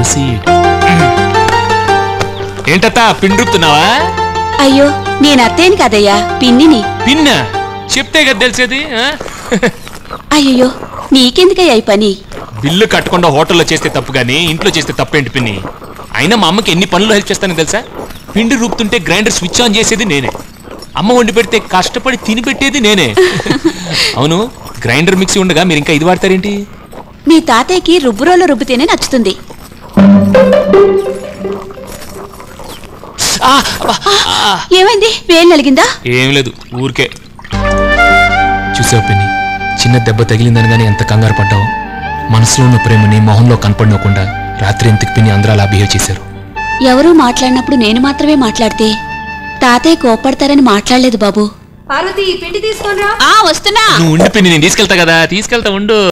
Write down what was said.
Proceed ఏంటత్త పిండుతున్నావా అయ్యో నేను అత్తేని కదయ్యా పిన్నిని పిన్న చెప్తే కదా తెలిసేది ఆ? అయ్యయ్యో నీకెందుకయ్యా ఈ పని బిల్లు కట్టకుండా హోటల్లో చేస్తే తప్పు కానీ ఇంట్లో చేస్తే తప్పేంటి పిన్ని అయినా మా అమ్మకి ఎన్ని పనులు హెల్ప్ చేస్తానో తెలుసా పిండి రూపుతుంటే గ్రైండర్ స్విచ్ ఆన్ చేసేది నేనే అమ్మ వండి పెడితే కష్టపడి తిని పెట్టేది నేనే అవును గ్రైండర్ మిక్సీ ఉండగా మీరు ఇంకా ఇది వాడతారేంటి మీ తాతయ్యకి రుబ్బురోలో రుబ్బితేనే నచ్చుతుంది ఆ, అబ్బా, ఆ. ఏమైంది వేలు నలిగిందా ఏం లేదు ఊరికే చూసావు పిన్ని చిన్న దెబ్బ తగిలిందని కానీ ఎంత కంగారు పడ్డావు మనసులో ఉన్న ప్రేమని మొహంలో కనపడినకుండా రాత్రి ఎంతకి పిన్ని అందరూ అలా బిహేవ్ చేశారు ఎవరూ మాట్లాడినప్పుడు నేను మాత్రమే మాట్లాడితే తాతయ్య కోప్పడతారని మాట్లాడలేదు బాబు పార్వతి ఈ పిండి తీసుకొనిరా ఆ వస్తున్నా నువ్వు ఉండి పిన్ని నేను తీసుకెళ్తా కదా తీసుకెళ్తా ఉండు